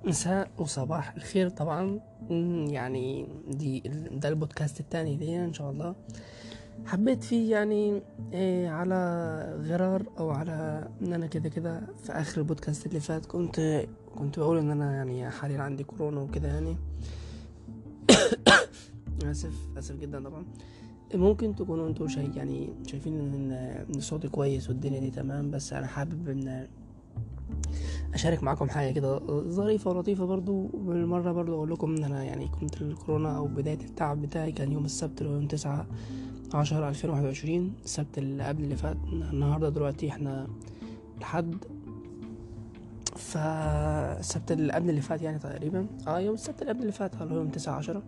مساء وصباح الخير طبعا مم، يعني دي ده البودكاست التاني ليا ان شاء الله حبيت فيه يعني إيه على غرار او على ان انا كده كده في اخر البودكاست اللي فات كنت كنت بقول ان انا يعني حاليا عندي كورونا وكده يعني اسف اسف جدا طبعا ممكن تكونوا انتوا شاي يعني شايفين ان ان صوتي كويس والدنيا دي تمام بس انا حابب ان اشارك معاكم حاجه كده ظريفه ولطيفه برضو بالمره برضو اقول لكم ان انا يعني كنت الكورونا او بدايه التعب بتاعي كان يوم السبت اللي هو يوم تسعة عشرة ألفين واحد وعشرين السبت اللي قبل اللي فات النهارده دلوقتي احنا لحد فالسبت اللي قبل اللي فات يعني تقريبا اه يوم السبت اللي قبل اللي فات اللي هو يوم تسعة عشرة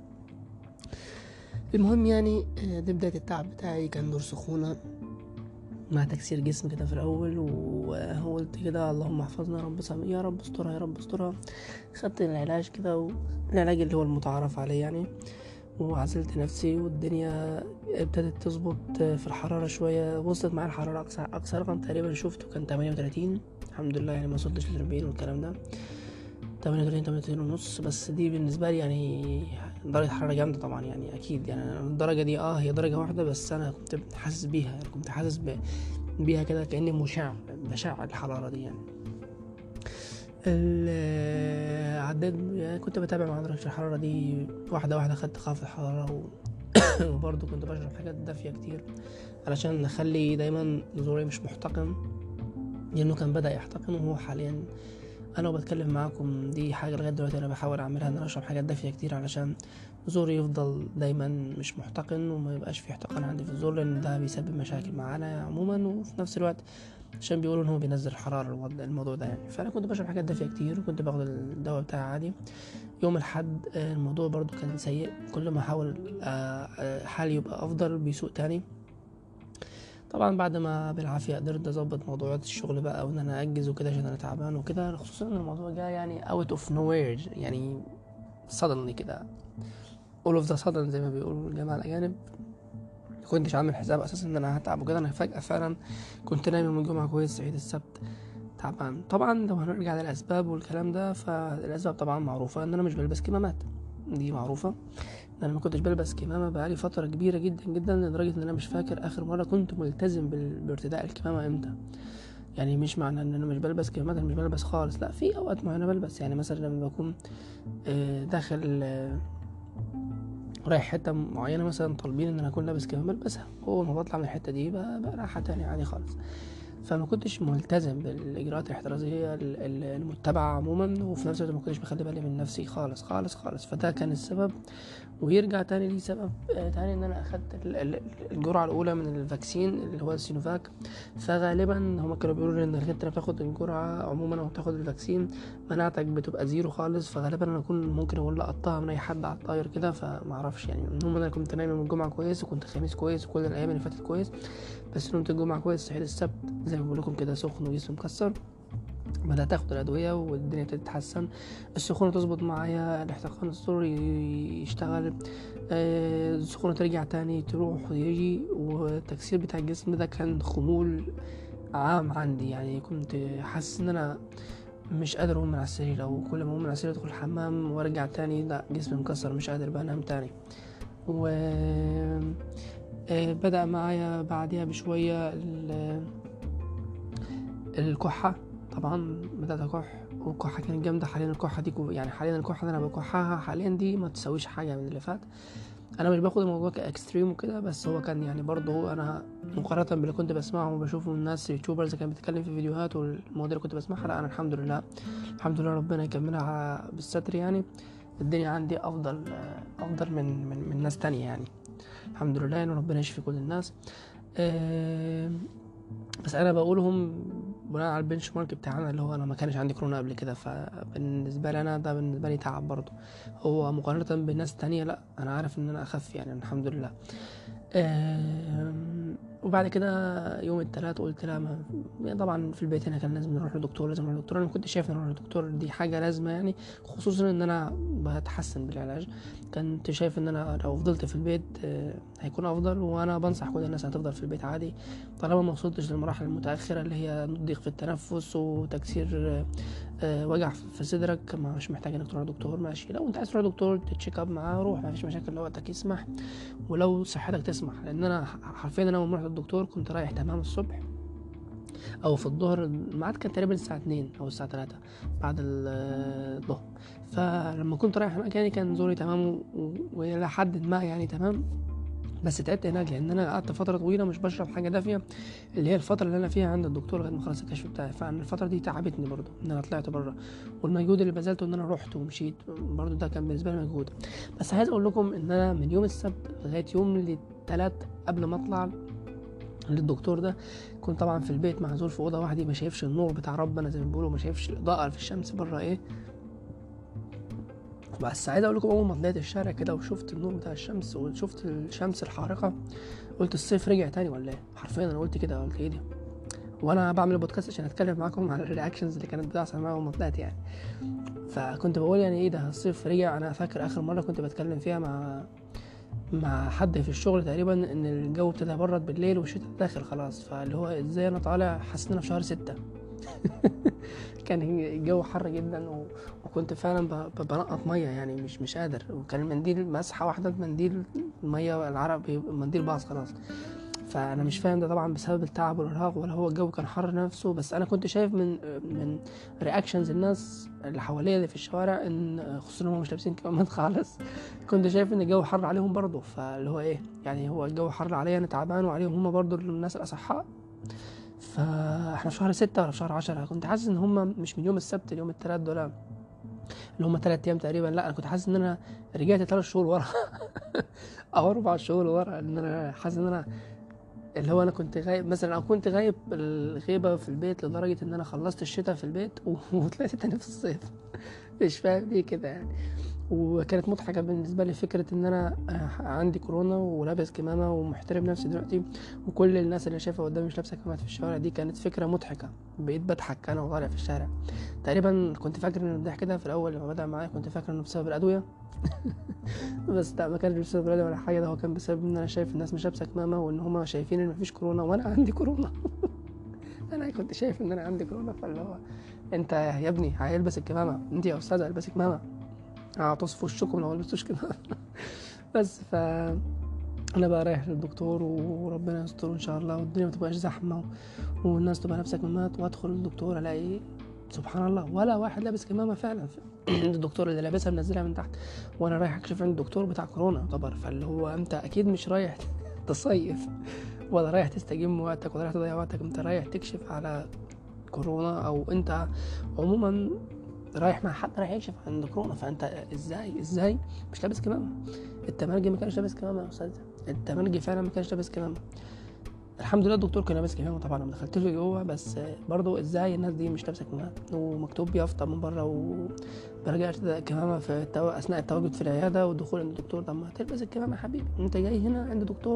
المهم يعني آه، دي بداية التعب بتاعي كان دور سخونة مع تكسير جسم كده في الأول وقلت كده اللهم احفظنا يا رب سامي يا رب استرها يا رب استرها خدت العلاج كده والعلاج اللي هو المتعارف عليه يعني وعزلت نفسي والدنيا ابتدت تظبط في الحرارة شوية وصلت معايا الحرارة أقصى أقصى رقم تقريبا شفته كان تمانية وتلاتين الحمد لله يعني ما وصلتش لأربعين والكلام ده تمانية وتلاتين تمانية وتلاتين ونص بس دي بالنسبة لي يعني درجة حرارة جامدة طبعا يعني أكيد يعني أنا الدرجة دي اه هي درجة واحدة بس أنا كنت حاسس بيها يعني كنت حاسس ب... بيها كده كأني مشع بشع الحرارة دي يعني ال- عديت يعني كنت بتابع مع درجة الحرارة دي واحدة واحدة خدت خافض الحرارة و... وبرضه كنت بشرب حاجات دافية كتير علشان أخلي دايما زوري مش محتقن لأنه كان بدأ يحتقن وهو حاليا أنا وبتكلم معاكم دي حاجة لغاية دلوقتي أنا بحاول أعملها إن أنا أشرب حاجات دافية كتير علشان زوري يفضل دايما مش محتقن وما يبقاش في احتقان عندي في الزور لأن ده بيسبب مشاكل معانا عموما وفي نفس الوقت عشان بيقولوا ان هو بينزل الحرارة الوضع- الموضوع ده يعني فانا كنت بشرب حاجات دافية كتير وكنت باخد الدواء بتاعي عادي يوم الحد آه، الموضوع برضو كان سيء كل ما احاول آه، آه، حالي يبقى افضل بيسوء تاني طبعا بعد ما بالعافية قدرت اظبط موضوعات الشغل بقى وان انا اجز وكده عشان انا تعبان وكده خصوصا ان الموضوع جه يعني out of nowhere يعني suddenly كده all of the sudden زي ما بيقولوا الجماعة الأجانب كنتش عامل حساب اساسا ان انا هتعب وكده انا فجأة فعلا كنت نايم يوم الجمعة كويس صحيت السبت تعبان طبعا لو هنرجع للاسباب والكلام ده فالاسباب طبعا معروفة ان انا مش بلبس كمامات دي معروفة ان انا ما كنتش بلبس كمامة بقالي فترة كبيرة جدا جدا لدرجة ان انا مش فاكر اخر مرة كنت ملتزم بال- بارتداء الكمامة امتى يعني مش معنى ان انا مش بلبس كمامات انا مش بلبس خالص لا في اوقات معينة بلبس يعني مثلا لما بكون آه، داخل آه، رايح حتة معينة مثلا طالبين ان انا اكون لابس كمامة بلبسها اول ما بطلع من الحتة دي بقى بقى رايحة تاني عادي خالص فما كنتش ملتزم بالاجراءات الاحترازيه ال- ال- المتبعه عموما وفي نفس الوقت ما كنتش بخلي بالي من نفسي خالص خالص خالص فده كان السبب ويرجع تاني ليه سبب آه، تاني ان انا اخدت ال- ال- الجرعه الاولى من الفاكسين اللي هو السينوفاك فغالبا هما كانوا بيقولوا لي انك انت بتاخد الجرعه عموما او بتاخد الفاكسين مناعتك بتبقى زيرو خالص فغالبا انا اكون ممكن اقول لقطتها من اي حد على الطاير كده فمعرفش يعني المهم انا كنت نايم يوم الجمعه كويس وكنت الخميس كويس وكل الايام اللي فاتت كويس بس نمت الجمعة كويس صحيت السبت زي ما بقول لكم كده سخن وجسمي مكسر بدأت اخد الأدوية والدنيا ابتدت تتحسن السخونة تظبط معايا الاحتقان السري يشتغل آه، السخونة ترجع تاني تروح ويجي والتكسير بتاع الجسم ده كان خمول عام عندي يعني كنت حاسس ان انا مش قادر اقوم من على السرير او كل ما اقوم من على السرير ادخل الحمام وارجع تاني لا جسمي مكسر مش قادر بقى انام تاني و آه، بدأ معايا بعدها بشوية ال- الكحة طبعا بدأت أكح والكحة كانت جامدة حاليا الكحة دي كو- يعني حاليا الكحة اللي أنا بكحها حاليا دي ما تسويش حاجة من اللي فات أنا مش باخد الموضوع كإكستريم وكده بس هو كان يعني برضه أنا مقارنة باللي كنت بسمعه وبشوفه من الناس يوتيوبرز كانت بتتكلم في فيديوهات والمواضيع اللي كنت بسمعها لا أنا الحمد لله الحمد لله ربنا يكملها على- بالستر يعني الدنيا عندي أفضل أفضل من من من ناس تانية يعني الحمد لله يعني ربنا يشفي كل الناس آه، بس انا بقولهم بناء على البنش مارك بتاعنا اللي هو انا ما كانش عندي كورونا قبل كده فبالنسبه لي انا ده بالنسبه لي تعب برضه هو مقارنه بناس تانية لا انا عارف ان انا اخف يعني الحمد لله آم، وبعد كده يوم التلات قلت لا ما يعني طبعا في البيت هنا كان لازم نروح لدكتور لازم نروح لدكتور انا كنت شايف ان اروح لدكتور دي حاجه لازمه يعني خصوصا ان انا بتحسن بالعلاج كنت شايف ان انا لو فضلت في البيت آه، هيكون افضل وانا بنصح كل الناس هتفضل في البيت عادي طالما ما وصلتش للمراحل المتاخره اللي هي ضيق في التنفس وتكسير آه، وجع في صدرك ما مش محتاج انك تروح دكتور ماشي لو انت عايز تروح دكتور تتشيك اب معاه روح ما فيش مشاكل لو وقتك يسمح ولو صحتك تسمح لان انا حرفيا انا لما رحت الدكتور كنت رايح تمام الصبح او في الظهر الميعاد كان تقريبا الساعه 2 او الساعه 3 بعد الظهر فلما كنت رايح هناك يعني كان زوري تمام والى حد ما يعني تمام بس تعبت هناك لان انا قعدت فتره طويله مش بشرب حاجه دافيه اللي هي الفتره اللي انا فيها عند الدكتور لغايه ما خلص الكشف بتاعي فانا الفتره دي تعبتني برضو ان انا طلعت بره والمجهود اللي بذلته ان انا رحت ومشيت برضو ده كان بالنسبه لي مجهود بس عايز اقول لكم ان انا من يوم السبت لغايه يوم الثلاث قبل ما اطلع للدكتور ده كنت طبعا في البيت معزول في اوضه وحدي ما شايفش النور بتاع ربنا زي ما بيقولوا ما شايفش الاضاءه في الشمس بره ايه بس عايز اقول لكم اول ما طلعت الشارع كده وشفت النور بتاع الشمس وشفت الشمس الحارقه قلت الصيف رجع تاني ولا ايه حرفيا انا قلت كده قلت ايه دي وانا بعمل بودكاست عشان اتكلم معاكم على الرياكشنز اللي كانت بتحصل معايا اول ما طلعت يعني فكنت بقول يعني ايه ده الصيف رجع انا فاكر اخر مره كنت بتكلم فيها مع مع حد في الشغل تقريبا ان الجو ابتدى يبرد بالليل والشتاء داخل خلاص فاللي هو ازاي انا طالع حاسس ان انا في شهر ستة كان الجو حر جدا و... وكنت فعلا بنقط ميه يعني مش مش قادر وكان المنديل مسحه واحده منديل الميه العرق المنديل باظ خلاص فانا مش فاهم ده طبعا بسبب التعب والارهاق ولا هو الجو كان حر نفسه بس انا كنت شايف من من رياكشنز الناس اللي حواليا اللي في الشوارع ان خصوصا هم مش لابسين كمامات خالص كنت شايف ان الجو حر عليهم برضه فاللي هو ايه يعني هو الجو حر عليا انا تعبان وعليهم هم برضه الناس الاصحاء فاحنا في شهر ستة ولا في شهر عشرة كنت حاسس ان هم مش من يوم السبت ليوم التلات دول اللي هم تلات ايام تقريبا لا انا كنت حاسس ان انا رجعت تلات شهور ورا او اربع شهور ورا ان انا حاسس ان انا اللي هو انا كنت غايب مثلا او كنت غايب الغيبه في البيت لدرجه ان انا خلصت الشتاء في البيت وطلعت تاني في الصيف مش فاهم ليه كده يعني وكانت مضحكه بالنسبه لي فكره ان انا عندي كورونا ولابس كمامه ومحترم نفسي دلوقتي وكل الناس اللي شايفها قدامي مش لابسه كمامات في الشوارع دي كانت فكره مضحكه بقيت بضحك انا وطالع في الشارع تقريبا كنت فاكر ان الضحك ده في الاول لما بدا معايا كنت فاكر انه بسبب الادويه بس لا ما كانش بسبب الادويه ولا حاجه ده هو كان بسبب ان انا شايف الناس مش لابسه كمامه وان هما شايفين ان مفيش كورونا وانا عندي كورونا انا كنت شايف ان انا عندي كورونا فاللي هو انت يا ابني هيلبس الكمامه انت يا استاذه البسي كمامه هعطس في وشكم لو ملبستوش كمامه بس ف انا بقى رايح للدكتور وربنا يستر ان شاء الله والدنيا ما تبقاش زحمه والناس تبقى لابسه كمامات وادخل الدكتور الاقي سبحان الله ولا واحد لابس كمامه فعلا الدكتور اللي لابسها منزلها من تحت وانا رايح اكشف عند الدكتور بتاع كورونا يعتبر فاللي هو انت اكيد مش رايح تصيف ولا رايح تستجم وقتك ولا رايح تضيع وقتك انت رايح تكشف على كورونا او انت عموما رايح مع حد رايح يكشف عند كورونا فانت ازاي ازاي مش لابس كمامه التمرجي ما كانش لابس كمامه يا استاذ التمرجي فعلا ما كانش لابس كمامه الحمد لله الدكتور كان لابس كمامه طبعا انا دخلت له جوه بس برضه ازاي الناس دي مش لابسه كمامه ومكتوب بيافطه من بره وبرجعش كمامه في التو... اثناء التواجد في العياده والدخول عند الدكتور طب ما تلبس الكمامه يا حبيبي انت جاي هنا عند دكتور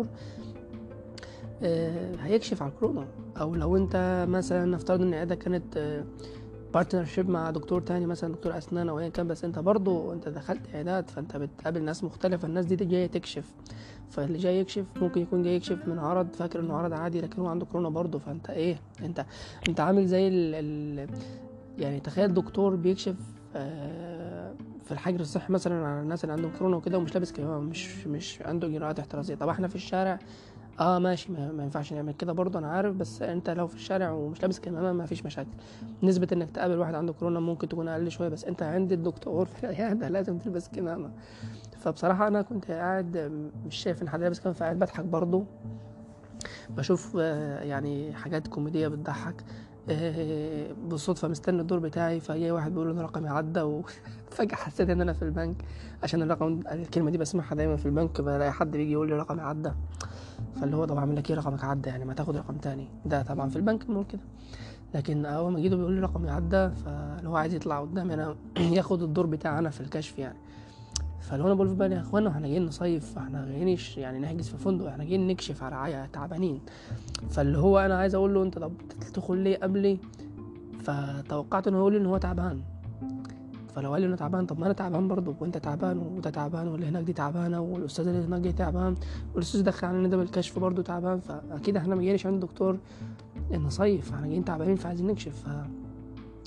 آه هيكشف على الكورونا او لو انت مثلا نفترض ان العياده كانت آه بارتنرشيب مع دكتور تاني مثلا دكتور اسنان او ايا كان بس انت برضو انت دخلت عيادات فانت بتقابل ناس مختلفه الناس دي, دي جايه تكشف فاللي جاي يكشف ممكن يكون جاي يكشف من عرض فاكر انه عرض عادي لكن هو عنده كورونا برضه فانت ايه انت انت عامل زي ال ال يعني تخيل دكتور بيكشف آه في الحجر الصحي مثلا على الناس اللي عندهم كورونا وكده ومش لابس كمامه مش مش عنده اجراءات احترازيه طب احنا في الشارع اه ماشي ما, ما ينفعش نعمل كده برضه انا عارف بس انت لو في الشارع ومش لابس كمامه ما فيش مشاكل نسبه انك تقابل واحد عنده كورونا ممكن تكون اقل شويه بس انت عند الدكتور في العياده لازم تلبس كمامه فبصراحه انا كنت قاعد مش شايف ان حد لابس كمامه فقاعد بضحك برضه بشوف يعني حاجات كوميديه بتضحك بالصدفة مستني الدور بتاعي فجاي واحد بيقول ان رقمي عدى وفجأة حسيت ان انا في البنك عشان الرقم الكلمة دي بسمعها دايما في البنك بلاقي حد بيجي يقول لي رقمي عدى فاللي هو طب اعمل لك ايه رقمك عدى يعني ما تاخد رقم تاني ده طبعا في البنك بنقول كده لكن اول ما جيته بيقول لي رقمي عدى فاللي هو عايز يطلع قدامي انا ياخد الدور بتاعي انا في الكشف يعني فاللي هو انا بقول في بالي يا اخوانا احنا جايين نصيف احنا جايين يعني نحجز في فندق احنا جايين نكشف على رعاية تعبانين فاللي هو انا عايز اقول له انت طب تدخل ليه قبلي فتوقعت انه يقول لي ان هو تعبان فلو قال لي انه تعبان طب ما انا تعبان برضه وانت تعبان وده تعبان واللي هناك دي تعبانه والاستاذ اللي هناك دي تعبان والاستاذ دخل علينا ده بالكشف برضه تعبان فاكيد احنا ما جايينش عند الدكتور نصيف احنا جايين تعبانين فعايزين نكشف ف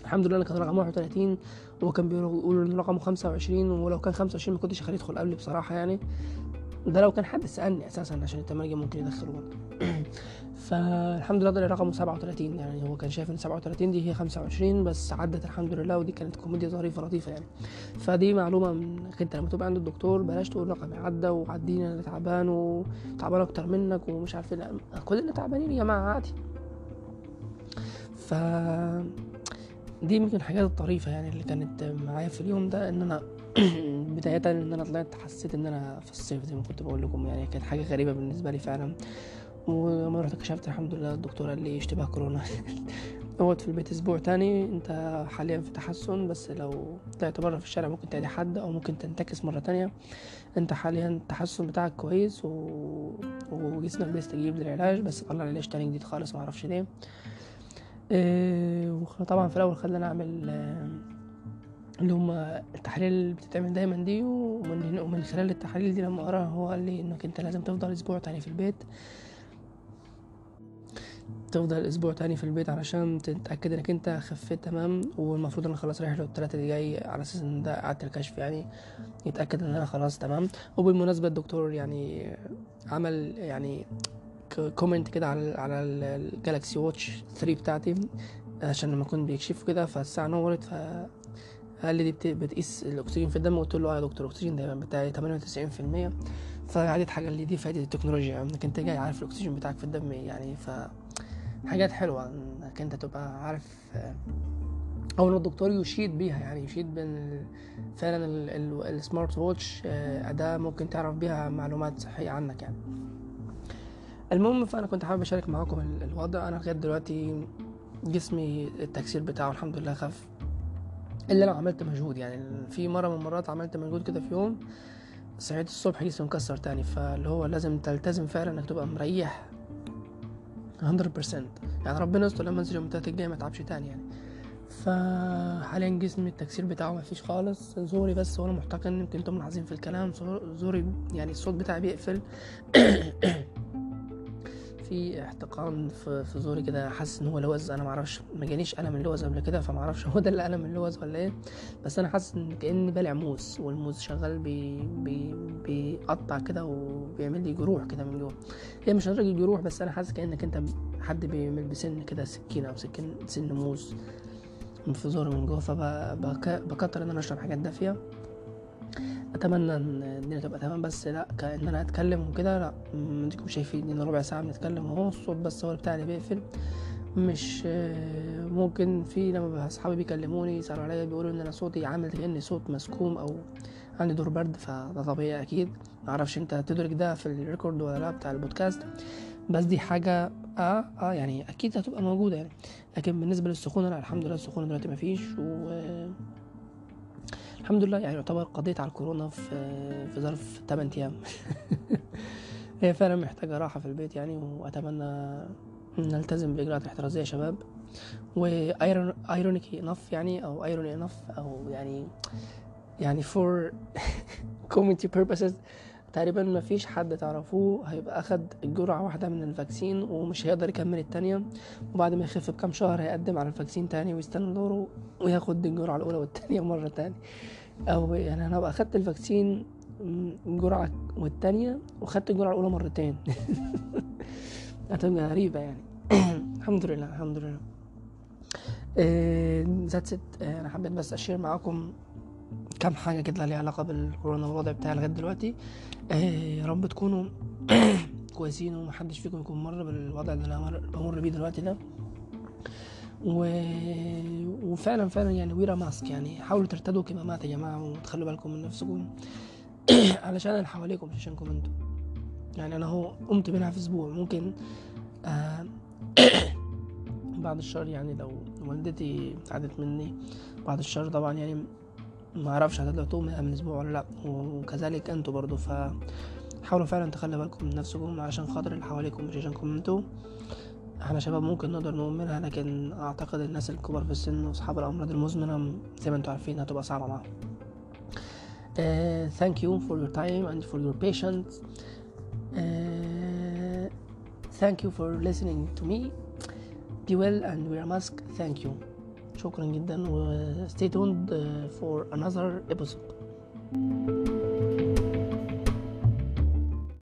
الحمد لله انا كان رقم 31 وهو كان بيقول ان رقمه 25 ولو كان 25 ما كنتش هخليه يدخل قبلي بصراحه يعني ده لو كان حد سالني اساسا عشان التمرجي ممكن يدخله برضه فالحمد لله ده رقمه 37 يعني هو كان شايف ان 37 دي هي 25 بس عدت الحمد لله ودي كانت كوميديا ظريفه لطيفه يعني فدي معلومه منك انت لما تبقى عند الدكتور بلاش تقول رقمي عدى وعديني انا تعبان وتعبان اكتر منك ومش عارف لا كلنا تعبانين يا جماعه عادي ف دي يمكن الحاجات الطريفة يعني اللي كانت معايا في اليوم ده ان انا بداية ان انا طلعت حسيت ان انا في الصيف زي ما كنت بقول لكم يعني كانت حاجة غريبة بالنسبة لي فعلا ولما رحت كشفت الحمد لله الدكتور قال لي اشتباه كورونا اقعد في البيت اسبوع تاني انت حاليا في تحسن بس لو طلعت بره في الشارع ممكن تعدي حد او ممكن تنتكس مرة تانية انت حاليا التحسن بتاعك كويس و... وجسمك بيستجيب للعلاج بس طلع لي علاج تاني جديد خالص معرفش ليه إيه وطبعا في الاول خلاني اعمل آه، اللي هما التحاليل اللي بتتعمل دايما دي ومن, ومن خلال التحاليل دي لما قراها هو قال لي انك انت لازم تفضل اسبوع تاني في البيت تفضل اسبوع تاني في البيت علشان تتاكد انك انت خفيت تمام والمفروض ان خلاص رايح له التلاتة اللي جاي على اساس ان ده قعدت الكشف يعني يتاكد ان انا خلاص تمام وبالمناسبه الدكتور يعني عمل يعني كومنت كده على على الجالكسي واتش 3 بتاعتي عشان لما كنت بيكشفوا كده فالساعه نورت ف قال لي دي بتقيس الاكسجين في الدم قلت له اه يا دكتور الاكسجين دايما بتاعي 98% فقعدت حاجه اللي دي فائده التكنولوجيا انك انت جاي عارف الاكسجين بتاعك في الدم يعني ف حاجات حلوه انك انت تبقى عارف او ان الدكتور يشيد بيها يعني يشيد بان فعلا السمارت ووتش اداه ممكن تعرف بيها معلومات صحيه عنك يعني المهم فانا كنت حابب اشارك معاكم الوضع انا لغايه دلوقتي جسمي التكسير بتاعه الحمد لله خف الا لو عملت مجهود يعني في مره من المرات عملت مجهود كده في يوم صحيت الصبح جسمي مكسر تاني فاللي هو لازم تلتزم فعلا انك تبقى مريح 100% يعني ربنا يستر لما انزل يوم التلات الجاي ما اتعبش تاني يعني فحاليا جسمي التكسير بتاعه ما فيش خالص زوري بس وانا محتقن يمكن انتم ملاحظين في الكلام زوري يعني الصوت بتاعي بيقفل في احتقان في, في زوري كده حاسس ان هو لوز انا معرفش ما جانيش الم اللوز قبل كده فمعرفش هو ده اللي الم اللوز ولا ايه بس انا حاسس ان كاني بالع موز والموز شغال بي بي بيقطع كده وبيعمل لي جروح كده من جوه هي مش لدرجه جروح بس انا حاسس كانك انت حد بيعمل بسن كده سكينه او سكين سن موز في زوري من جوه فبكتر ان انا اشرب حاجات دافيه اتمنى ان الدنيا تبقى تمام بس لا كان انا اتكلم وكده لا انتم شايفين ان ربع ساعه بنتكلم اهو الصوت بس هو بتاعي بيقفل مش ممكن في لما اصحابي بيكلموني يسالوا عليا بيقولوا ان انا صوتي عامل كاني صوت مسكوم او عندي دور برد فده طبيعي اكيد معرفش انت تدرك ده في الريكورد ولا لا بتاع البودكاست بس دي حاجة اه اه يعني اكيد هتبقى موجودة يعني لكن بالنسبة للسخونة لا الحمد لله السخونة دلوقتي مفيش و الحمد لله يعني يعتبر قضيت على الكورونا في في ظرف 8 ايام هي فعلا محتاجه راحه في البيت يعني واتمنى نلتزم باجراءات الاحترازيه يا شباب وايرونيكي انف يعني او ايروني انف او يعني يعني فور كوميونتي بيربسز تقريبا ما فيش حد تعرفوه هيبقى اخد جرعة واحدة من الفاكسين ومش هيقدر يكمل التانية وبعد ما يخف بكام شهر هيقدم على الفاكسين تاني ويستنى دوره وياخد الجرعة الأولى والتانية مرة تانية أو يعني أنا بقى أخدت الفاكسين جرعة والتانية وخدت الجرعة الأولى مرتين هتبقى غريبة يعني الحمد لله الحمد لله ذاتس انا حبيت بس اشير معاكم كام حاجة كده ليها علاقة بالكورونا والوضع بتاعي لغاية دلوقتي آه يا رب تكونوا كويسين ومحدش فيكم يكون مر بالوضع اللي انا بمر بيه دلوقتي ده و... وفعلا فعلا يعني ويرا ماسك يعني حاولوا ترتدوا كمامات يا جماعة وتخلوا بالكم من نفسكم علشان اللي حواليكم مش عشانكم انتوا يعني انا هو قمت منها في اسبوع ممكن آه بعد الشر يعني لو والدتي عادت مني بعد الشر طبعا يعني ما اعرفش هتطلعوا من اسبوع ولا لا وكذلك انتوا برضو ف حاولوا فعلا تخلي بالكم من نفسكم علشان خاطر اللي حواليكم مش عشانكم انتوا احنا شباب ممكن نقدر نقوم منها لكن اعتقد الناس الكبار في السن واصحاب الامراض المزمنه زي ما انتوا عارفين هتبقى صعبه معاهم uh, thank you for your time and for your patience uh, thank you for listening to me be well and wear a mask thank you شكرا جدا و stay tuned for another episode